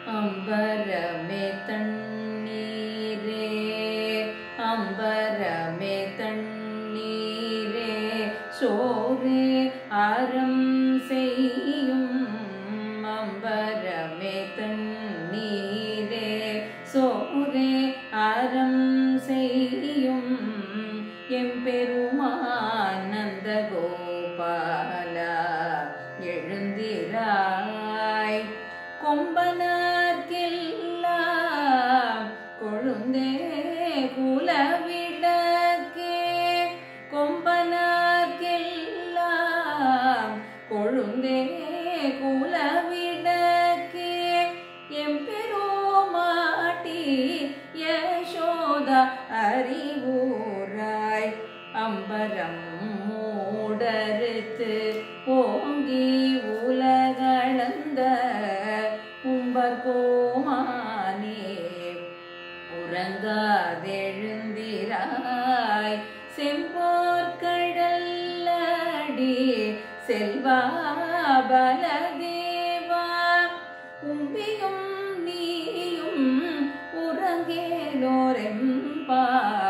அம்பரமே தண்ணீரே அம்பரமே தண்ணீரே சோரே அறம் செய்யும் அம்பரமே தண்ணீரே சோரே அறம் செய்யும் எம்பெருமானந்த கோபாலா எழுந்திராய் கொம்பனார்க்கெல்லாம் கொழுந்தே குலவிளக்கே கொம்பனார்க்கெல்லாம் கொழுந்தே குலவிளக்கே எம்பெருமாட்டி யசோதா அறிவூராய் அம்பரம் மூடறுத்து ஓங்கி உலகளந்த உம்பர் கோமானே உறங்காதெழுந்திராய் செம்போர்கடல்லடி செல்வா பலதேவா உம்பியும் நீயும் உறங்கேலோரெம்பாவாய்